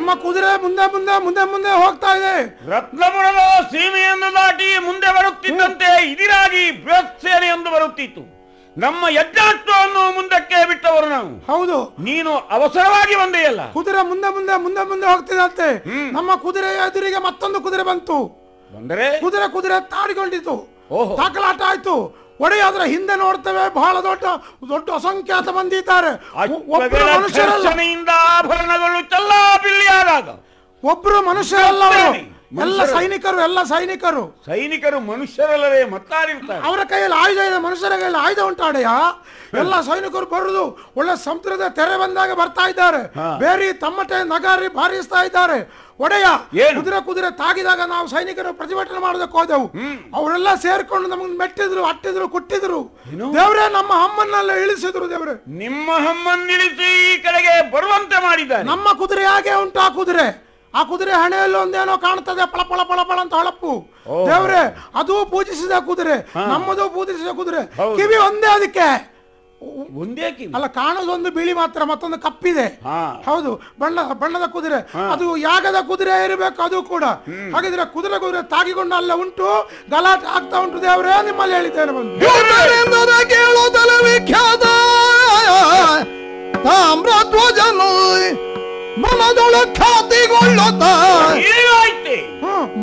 ನಮ್ಮ ಕುದುರೆ ಮುಂದೆ ಮುಂದೆ ಮುಂದೆ ಮುಂದೆ ಹೋಗ್ತಾ ಇದೆ ರತ್ನಪುರದ ಸೀಮೆಯನ್ನು ದಾಟಿ ಮುಂದೆ ಬರುತ್ತಿದ್ದಂತೆ ಇದಿರಾಗಿ ಬೃಹತ್ ಸೇನೆಯೊಂದು ಬರುತ್ತಿತ್ತು ನಮ್ಮ ಯಜ್ಞಾಸ್ತ್ರವನ್ನು ಮುಂದಕ್ಕೆ ಬಿಟ್ಟವರು ನಾವು ಹೌದು ನೀನು ಅವಸರವಾಗಿ ಬಂದೆಯಲ್ಲ ಕುದುರೆ ಮುಂದೆ ಮುಂದೆ ಮುಂದೆ ಮುಂದೆ ಹೋಗ್ತಿದಂತೆ ಹ್ಮ್. ನಮ್ಮ ಕುದುರೆಯ ಎದುರಿಗೆ ಮತ್ತೊಂದು ಕುದುರೆ ಬಂತು ಬಂದರೆ ಕುದುರೆ ಕುದುರೆ ತಾಡಿಕೊಂಡಿತು ಓಹೋ. ತಾಕಲಾಟ ಆಯ್ತು ಒಡೆಯ ಅದರ ಹಿಂದೆ ನೋಡ್ತೇವೆ ಬಹಳ ದೊಡ್ಡ ದೊಡ್ಡ ಅಸಂಖ್ಯಾತ ಮಂದಿ ಇದ್ದಾರೆ ಒ- ಒಬ್ರು ಅಶ್ವಗಳ ಮನುಷ್ಯರಲ್ಲ ಘರ್ಷಣೆಯಿಂದ ಆಭರಣಗಳು ಚಲ್ಲಾಪಿಲ್ಲಿಯಾದಾಗ ಒಬ್ರು ಮನುಷ್ಯರಲ್ಲ ಅವರು ಮನುಷ್ಯರೇ. ಎಲ್ಲ ಸೈನಿಕರು ಎಲ್ಲ ಸೈನಿಕರು ಸೈನಿಕರು ಮನುಷ್ಯರಲ್ಲವೇ ಮತ್ತಾರಿರ್ತಾರೆ ಅವರ ಕೈಯಲ್ಲಿ ಆಯುಧ ಇದೆ ಮನುಷ್ಯರ ಕೈಯಲ್ಲಿ ಆಯುಧ ಉಂಟಾಡೆಯ ಎಲ್ಲ ಸೈನಿಕರು ಬರುದು ಒಳ್ಳೆ ಸಮುದ್ರದ ತೆರೆ ಬಂದಾಗ ಬರ್ತಾ ಇದ್ದಾರೆ ಹಾ. ಬೇರೆ ತಮ್ಮಟೆ ನಗಾರಿ ಬಾರಿಸ್ತಾ ಇದ್ದಾರೆ ಒಡೆಯ ಏನು? ಕುದುರೆ ಕುದುರೆ ತಾಗಿದಾಗ ನಾವು ಸೈನಿಕರು ಪ್ರತಿಭಟನೆ ಮಾಡೋದಕ್ಕೆ ಹೋದೆವು ಅವರೆಲ್ಲ ಸೇರ್ಕೊಂಡು ನಮಗೆ ಮೆಟ್ಟಿದ್ರು ಅಟ್ಟಿದ್ರು ಕುಟ್ಟಿದ್ರು ಏನು? ದೇವ್ರೇ ನಮ್ಮ ಅಮ್ಮನ್ನೆಲ್ಲ ಇಳಿಸಿದ್ರು ದೇವ್ರೆ ನಿಮ್ಮ ಹಮ್ಮನ್ನಿಳಿಸಿ ಈ ಕಡೆಗೆ ಬರುವಂತೆ ಮಾಡಿದ್ದಾರೆ ನಮ್ಮ ಕುದುರೆ ಹಾಗೆ ಉಂಟು ಆ ಕುದುರೆ ಆ ಕುದುರೆ ಹಣೆಯಲ್ಲಿ ಒಂದೇನೋ ಕಾಣ್ತದೆ ಪಳ ಪಳ ಪಳ ಪಳ ಅಂತ ಹೊಳಪು ಓ. ದೇವ್ರೆ ಅದು ಪೂಜಿಸಿದ ಕುದುರೆ ನಮ್ಮದು ಪೂಜಿಸಿದ ಕುದುರೆ ಹೌದು. ಕಿವಿ ಒಂದೇ ಅದಕ್ಕೆ ಒಂದೇ ಕಿವಿ ಅಲ್ಲ ಕಾಣೋದೊಂದು ಬಿಳಿ ಮಾತ್ರ ಮತ್ತೊಂದು ಕಪ್ಪಿದೆ ಹಾ. ಹೌದು ಬಣ್ಣ ಬಣ್ಣದ ಕುದುರೆ ಅದು ಯಾಗದ ಕುದುರೆ ಇರಬೇಕು ಅದು ಕೂಡ ಹಾಗಿದ್ರೆ ಕುದುರೆ ಕುದುರೆ ತಾಗಿಕೊಂಡು ಅಲ್ಲ ಉಂಟು ಗಲಾಟೆ ಆಗ್ತಾ ಉಂಟು ದೇವರೇ ನಿಮ್ಮಲ್ಲಿ ಹೇಳಿದ್ದೇನೆ ಬಂದು ಯುದ್ಧರಿಂದದ ಕೇಳುತ್ತಲೇ ವಿಖ್ಯಾತ ತಾಮ್ರಧ್ವಜನು ಮನದೊಳ ಖ್ಯಾತಿಗೊಳ್ಳುತ್ತ